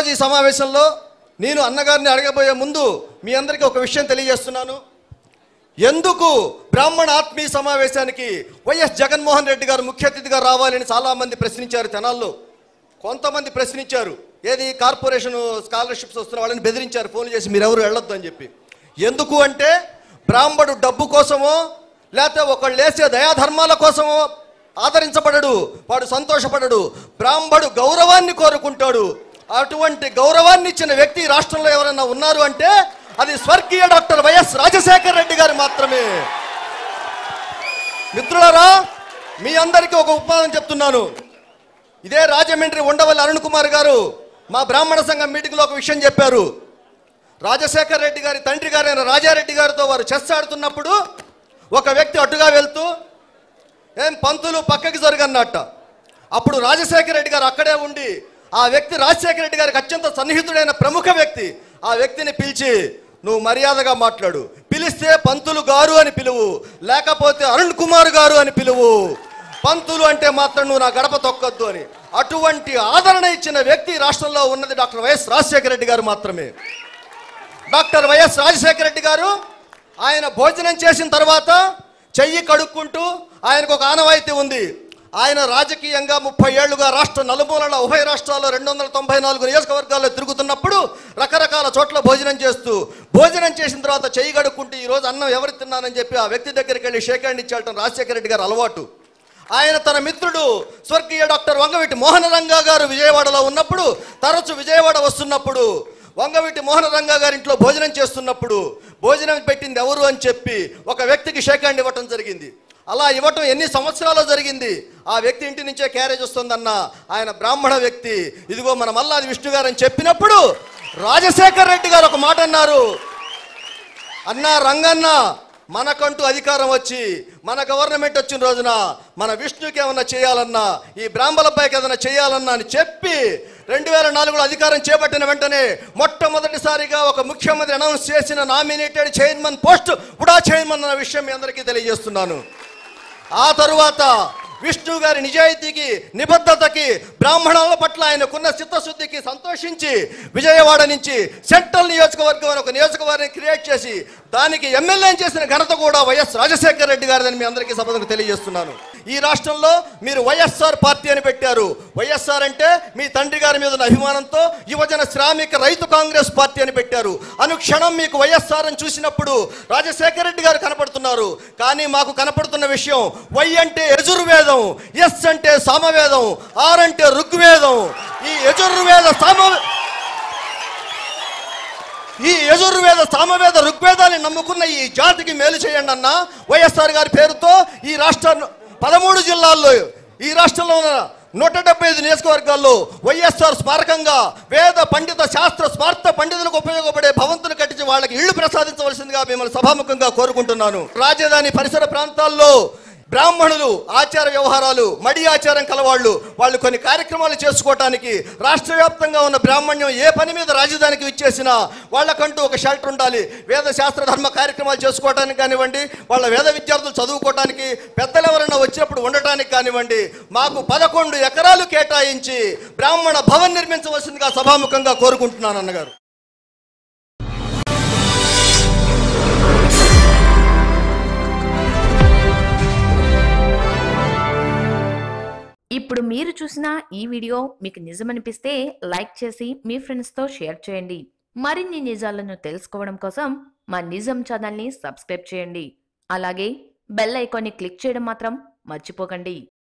ఈరోజు ఈ సమావేశంలో నేను అన్నగారిని అడగబోయే ముందు మీ అందరికీ ఒక విషయం తెలియజేస్తున్నాను ఎందుకు బ్రాహ్మణ ఆత్మీయ సమావేశానికి వైఎస్ జగన్మోహన్ రెడ్డి గారు ముఖ్య అతిథిగా రావాలని చాలామంది ప్రశ్నించారు తెనాల్లో కొంతమంది ప్రశ్నించారు ఏది కార్పొరేషన్ స్కాలర్షిప్స్ వస్తున్న వాళ్ళని బెదిరించారు ఫోన్ చేసి మీరు ఎవరు వెళ్ళొద్దు అని చెప్పి ఎందుకు అంటే బ్రాహ్మడు డబ్బు కోసమో లేకపోతే ఒకళ్ళు వేసే దయాధర్మాల కోసమో ఆదరించబడడు వాడు సంతోషపడడు బ్రాహ్మడు గౌరవాన్ని కోరుకుంటాడు అటువంటి గౌరవాన్ని ఇచ్చిన వ్యక్తి ఈ రాష్ట్రంలో ఎవరైనా ఉన్నారు అంటే అది స్వర్గీయ డాక్టర్ వైఎస్ రాజశేఖర్ రెడ్డి గారు మాత్రమే మిత్రులారా మీ అందరికీ ఒక ఉపమానం చెప్తున్నాను ఇదే రాజమండ్రి ఉండవల్లి అరుణ్ కుమార్ గారు మా బ్రాహ్మణ సంఘం మీటింగ్లో ఒక విషయం చెప్పారు రాజశేఖర్ రెడ్డి గారి తండ్రి గారైన రాజారెడ్డి గారితో వారు చెస్ ఆడుతున్నప్పుడు ఒక వ్యక్తి అటుగా వెళ్తూ ఏం పంతులు పక్కకి జరగన్నట్ట అప్పుడు రాజశేఖర రెడ్డి గారు అక్కడే ఉండి ఆ వ్యక్తి రాజశేఖర రెడ్డి గారికి అత్యంత సన్నిహితుడైన ప్రముఖ వ్యక్తి ఆ వ్యక్తిని పిలిచి నువ్వు మర్యాదగా మాట్లాడు పిలిస్తే పంతులు గారు అని పిలువు లేకపోతే అరుణ్ కుమార్ గారు అని పిలువు పంతులు అంటే మాత్రం నువ్వు నా గడప తొక్కొద్దు అని అటువంటి ఆదరణ ఇచ్చిన వ్యక్తి ఈ రాష్ట్రంలో ఉన్నది డాక్టర్ వైఎస్ రాజశేఖర రెడ్డి గారు మాత్రమే డాక్టర్ వైఎస్ రాజశేఖర రెడ్డి గారు ఆయన భోజనం చేసిన తర్వాత చెయ్యి కడుక్కుంటూ ఆయనకు ఒక ఆనవాయితీ ఉంది ఆయన రాజకీయంగా ముప్పై ఏళ్లుగా రాష్ట్ర నలుమూలల ఉభయ రాష్ట్రాల్లో రెండు వందల తొంభై నాలుగు నియోజకవర్గాల్లో తిరుగుతున్నప్పుడు రకరకాల చోట్ల భోజనం చేస్తూ భోజనం చేసిన తర్వాత చెయ్యి కడుక్కుంటూ ఈ రోజు అన్నం ఎవరు తిన్నానని చెప్పి ఆ వ్యక్తి దగ్గరికి వెళ్ళి షేక్ హ్యాండ్ ఇచ్చేయటం రాజశేఖర రెడ్డి గారు అలవాటు ఆయన తన మిత్రుడు స్వర్గీయ డాక్టర్ వంగవీటి మోహన రంగా గారు విజయవాడలో ఉన్నప్పుడు తరచు విజయవాడ వస్తున్నప్పుడు వంగవీటి మోహన రంగా గారి ఇంట్లో భోజనం చేస్తున్నప్పుడు భోజనం పెట్టింది ఎవరు అని చెప్పి ఒక వ్యక్తికి షేక్ హ్యాండ్ ఇవ్వటం జరిగింది అలా ఇవ్వటం ఎన్ని సంవత్సరాలు జరిగింది ఆ వ్యక్తి ఇంటి నుంచే క్యారేజ్ వస్తుందన్న ఆయన బ్రాహ్మణ వ్యక్తి ఇదిగో మన మల్లాది విష్ణు గారు అని చెప్పినప్పుడు రాజశేఖర్ రెడ్డి గారు ఒక మాట అన్నారు అన్నా రంగన్న మనకంటూ అధికారం వచ్చి మన గవర్నమెంట్ వచ్చిన రోజున మన విష్ణుకి ఏమన్నా చేయాలన్నా ఈ బ్రాహ్మణబ్బాయికి ఏదైనా చేయాలన్నా అని చెప్పి రెండు వేల నాలుగులో అధికారం చేపట్టిన వెంటనే మొట్టమొదటిసారిగా ఒక ముఖ్యమంత్రి అనౌన్స్ చేసిన nominated chairman post UDA chairman అన్న విషయం మీ అందరికీ తెలియజేస్తున్నాను ఆ తరువాత విష్ణు గారి నిజాయితీకి నిబద్ధతకి బ్రాహ్మణుల పట్ల ఆయనకున్న చిత్తశుద్ధికి సంతోషించి విజయవాడ నుంచి సెంట్రల్ నియోజకవర్గం అని ఒక నియోజకవర్గాన్ని క్రియేట్ చేసి దానికి ఎమ్మెల్యే చేసిన ఘనత కూడా వైఎస్ రాజశేఖర రెడ్డి గారిని మీ అందరికీ సభకు తెలియజేస్తున్నాను ఈ రాష్ట్రంలో మీరు వైఎస్ఆర్ పార్టీ అని పెట్టారు వైఎస్ఆర్ అంటే మీ తండ్రి గారి మీద ఉన్న అభిమానంతో యువజన శ్రామిక రైతు కాంగ్రెస్ పార్టీ అని పెట్టారు అనుక్షణం మీకు వైఎస్ఆర్ అని చూసినప్పుడు రాజశేఖర రెడ్డి గారు కనపడుతున్నారు కానీ మాకు కనపడుతున్న విషయం వై అంటే యజుర్వేదం ఎస్ అంటే సామవేదం ఆర్ అంటే ఋగ్వేదం ఈ యజుర్వేద సామ ఈ యజుర్వేద సామవేద ఋగ్వేదాన్ని నమ్ముకున్న ఈ జాతికి మేలు చేయండి అన్న వైఎస్ఆర్ గారి పేరుతో ఈ రాష్ట్ర పదమూడు జిల్లాల్లో ఈ రాష్ట్రంలో ఉన్న నూట డెబ్బై ఐదు నియోజకవర్గాల్లో వైఎస్ఆర్ స్మారకంగా వేద పండిత శాస్త్ర స్మార్త పండితులకు ఉపయోగపడే భవంతులు కట్టించి వాళ్ళకి ఇళ్లు ప్రసాదించవలసిందిగా మిమ్మల్ని సభాముఖంగా కోరుకుంటున్నాను రాజధాని పరిసర ప్రాంతాల్లో బ్రాహ్మణులు ఆచార వ్యవహారాలు మడి ఆచారం కలవాళ్ళు వాళ్ళు కొన్ని కార్యక్రమాలు చేసుకోవటానికి రాష్ట్ర వ్యాప్తంగా ఉన్న బ్రాహ్మణ్యం ఏ పని మీద రాజధానికి ఇచ్చేసినా వాళ్ళకంటూ ఒక షెల్టర్ ఉండాలి వేద శాస్త్ర ధర్మ కార్యక్రమాలు చేసుకోవటానికి కానివ్వండి వాళ్ళ వేద విద్యార్థులు చదువుకోవటానికి పెద్దలు ఎవరైనా వచ్చినప్పుడు ఉండటానికి కానివ్వండి మాకు పదకొండు ఎకరాలు కేటాయించి బ్రాహ్మణ భవన్ నిర్మించవలసిందిగా సభాముఖంగా కోరుకుంటున్నాను అన్నగారు ఇప్పుడు మీరు చూసిన ఈ వీడియో మీకు నిజమనిపిస్తే లైక్ చేసి మీ ఫ్రెండ్స్తో షేర్ చేయండి మరిన్ని నిజాలను తెలుసుకోవడం కోసం మా నిజం ఛానల్ని సబ్స్క్రైబ్ చేయండి అలాగే బెల్ ఐకాన్ని క్లిక్ చేయడం మాత్రం మర్చిపోకండి